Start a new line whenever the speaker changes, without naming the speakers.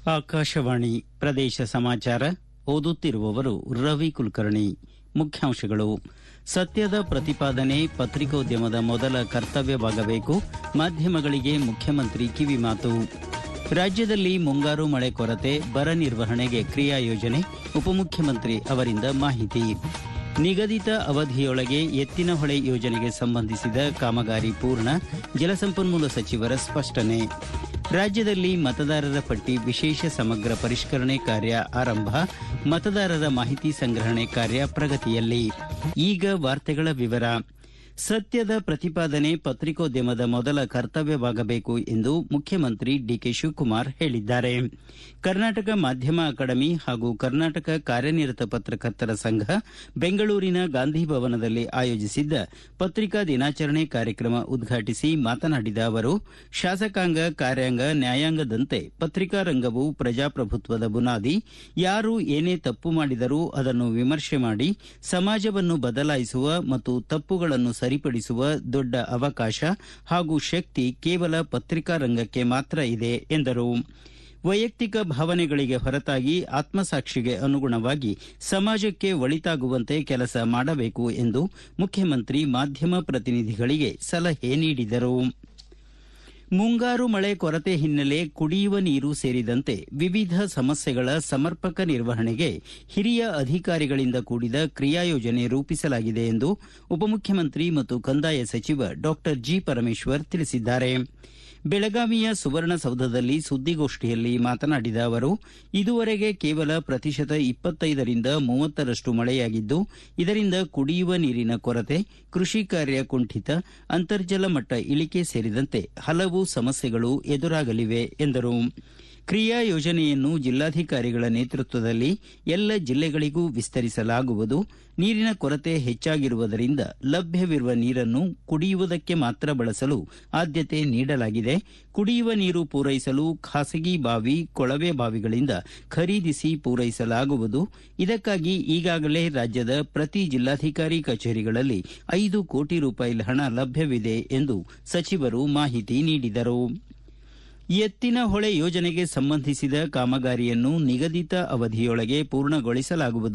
ಆಕಾಶವಾಣಿ ಪ್ರದೇಶ ಸಮಾಚಾರ ಓದುತ್ತಿರುವವರು ರವಿ ಕುಲಕರ್ಣಿ ಮುಖ್ಯಾಂಶಗಳು ಸತ್ಯದ ಪ್ರತಿಪಾದನೆ ಪತ್ರಿಕೋದ್ಯಮದ ಮೊದಲ ಕರ್ತವ್ಯವಾಗಬೇಕು ಮಾಧ್ಯಮಗಳಿಗೆ ಮುಖ್ಯಮಂತ್ರಿ ಕಿವಿಮಾತು ರಾಜ್ಯದಲ್ಲಿ ಮುಂಗಾರು ಮಳೆ ಕೊರತೆ ಬರ ನಿರ್ವಹಣೆಗೆ ಕ್ರಿಯಾ ಯೋಜನೆ ಉಪಮುಖ್ಯಮಂತ್ರಿ ಅವರಿಂದ ಮಾಹಿತಿ ನಿಗದಿತ ಅವಧಿಯೊಳಗೆ ಎತ್ತಿನಹೊಳೆ ಯೋಜನೆಗೆ ಸಂಬಂಧಿಸಿದ ಕಾಮಗಾರಿ ಪೂರ್ಣ ಜಲಸಂಪನ್ಮೂಲ ಸಚಿವರ ಸ್ಪಷ್ಟನೆ ರಾಜ್ಯದಲ್ಲಿ ಮತದಾರರ ಪಟ್ಟಿ ವಿಶೇಷ ಸಮಗ್ರ ಪರಿಷ್ಕರಣೆ ಕಾರ್ಯ ಆರಂಭ ಮತದಾರರ ಮಾಹಿತಿ ಸಂಗ್ರಹಣೆ ಕಾರ್ಯ ಪ್ರಗತಿಯಲ್ಲಿ ಈಗ ವಾರ್ತೆಗಳ ವಿವರ ಸತ್ಯದ ಪ್ರತಿಪಾದನೆ ಪತ್ರಿಕೋದ್ಯಮದ ಮೊದಲ ಕರ್ತವ್ಯವಾಗಬೇಕು ಎಂದು ಮುಖ್ಯಮಂತ್ರಿ ಡಿಕೆ ಶಿವಕುಮಾರ್ ಹೇಳಿದ್ದಾರೆ ಕರ್ನಾಟಕ ಮಾಧ್ಯಮ ಅಕಾಡೆಮಿ ಹಾಗೂ ಕರ್ನಾಟಕ ಕಾರ್ಯನಿರತ ಪತ್ರಕರ್ತರ ಸಂಘ ಬೆಂಗಳೂರಿನ ಗಾಂಧಿ ಭವನದಲ್ಲಿ ಆಯೋಜಿಸಿದ್ದ ಪತ್ರಿಕಾ ದಿನಾಚರಣೆ ಕಾರ್ಯಕ್ರಮ ಉದ್ಘಾಟಿಸಿ ಮಾತನಾಡಿದ ಅವರು ಶಾಸಕಾಂಗ ಕಾರ್ಯಾಂಗ ನ್ಯಾಯಾಂಗದಂತೆ ಪತ್ರಿಕಾ ರಂಗವು ಪ್ರಜಾಪ್ರಭುತ್ವದ ಬುನಾದಿ ಯಾರು ಏನೇ ತಪ್ಪು ಮಾಡಿದರೂ ಅದನ್ನು ವಿಮರ್ಶೆ ಮಾಡಿ ಸಮಾಜವನ್ನು ಬದಲಾಯಿಸುವ ಮತ್ತು ತಪ್ಪುಗಳನ್ನು ಸರಿಪಡಿಸುವ ದೊಡ್ಡ ಅವಕಾಶ ಹಾಗೂ ಶಕ್ತಿ ಕೇವಲ ಪತ್ರಿಕಾ ರಂಗಕ್ಕೆ ಮಾತ್ರ ಇದೆ ಎಂದರು ವೈಯಕ್ತಿಕ ಭಾವನೆಗಳಿಗೆ ಹೊರತಾಗಿ ಆತ್ಮಸಾಕ್ಷಿಗೆ ಅನುಗುಣವಾಗಿ ಸಮಾಜಕ್ಕೆ ಒಳಿತಾಗುವಂತೆ ಕೆಲಸ ಮಾಡಬೇಕು ಎಂದು ಮುಖ್ಯಮಂತ್ರಿ ಮಾಧ್ಯಮ ಪ್ರತಿನಿಧಿಗಳಿಗೆ ಸಲಹೆ ನೀಡಿದರು ಮುಂಗಾರು ಮಳೆ ಕೊರತೆ ಹಿನ್ನೆಲೆ ಕುಡಿಯುವ ನೀರು ಸೇರಿದಂತೆ ವಿವಿಧ ಸಮಸ್ಯೆಗಳ ಸಮರ್ಪಕ ನಿರ್ವಹಣೆಗೆ ಹಿರಿಯ ಅಧಿಕಾರಿಗಳಿಂದ ಕೂಡಿದ ಕ್ರಿಯಾ ಯೋಜನೆ ರೂಪಿಸಲಾಗಿದೆ ಎಂದು ಉಪಮುಖ್ಯಮಂತ್ರಿ ಮತ್ತು ಕಂದಾಯ ಸಚಿವ ಡಾ ಜಿ ಪರಮೇಶ್ವರ್ ತಿಳಿಸಿದ್ದಾರೆ ಬೆಳಗಾವಿಯ ಸುವರ್ಣಸೌಧದಲ್ಲಿ ಸುದ್ದಿಗೋಷ್ಠಿಯಲ್ಲಿ ಮಾತನಾಡಿದ ಅವರು ಇದುವರೆಗೆ ಕೇವಲ ಪ್ರತಿಶತ ಇಪ್ಪತ್ತೈದರಿಂದ ಮೂವತ್ತರಷ್ಟು ಮಳೆಯಾಗಿದ್ದು ಇದರಿಂದ ಕುಡಿಯುವ ನೀರಿನ ಕೊರತೆ ಕೃಷಿ ಕಾರ್ಯ ಕುಂಠಿತ ಅಂತರ್ಜಲ ಮಟ್ಟ ಇಳಿಕೆ ಸೇರಿದಂತೆ ಹಲವು ಸಮಸ್ಯೆಗಳು ಎದುರಾಗಲಿವೆ ಎಂದರು ಕ್ರಿಯಾ ಯೋಜನೆಯನ್ನು ಜಿಲ್ಲಾಧಿಕಾರಿಗಳ ನೇತೃತ್ವದಲ್ಲಿ ಎಲ್ಲ ಜಿಲ್ಲೆಗಳಿಗೂ ವಿಸ್ತರಿಸಲಾಗುವುದು ನೀರಿನ ಕೊರತೆ ಹೆಚ್ಚಾಗಿರುವುದರಿಂದ ಲಭ್ಯವಿರುವ ನೀರನ್ನು ಕುಡಿಯುವುದಕ್ಕೆ ಮಾತ್ರ ಬಳಸಲು ಆದ್ಯತೆ ನೀಡಲಾಗಿದೆ ಕುಡಿಯುವ ನೀರು ಪೂರೈಸಲು ಖಾಸಗಿ ಬಾವಿ ಕೊಳವೆ ಬಾವಿಗಳಿಂದ ಖರೀದಿಸಿ ಪೂರೈಸಲಾಗುವುದು ಇದಕ್ಕಾಗಿ ಈಗಾಗಲೇ ರಾಜ್ಯದ ಪ್ರತಿ ಜಿಲ್ಲಾಧಿಕಾರಿ ಕಚೇರಿಗಳಲ್ಲಿ ಐದು ಕೋಟಿ ರೂಪಾಯಿ ಹಣ ಲಭ್ಯವಿದೆ ಎಂದು ಸಚಿವರು ಮಾಹಿತಿ ನೀಡಿದರು ಎತ್ತಿನ ಹೊಳೆ ಯೋಜನೆಗೆ ಸಂಬಂಧಿಸಿದ ಕಾಮಗಾರಿಯನ್ನು ನಿಗದಿತ ಅವಧಿಯೊಳಗೆ ಪೂರ್ಣಗೊಳಿಸಲಾಗುವುದು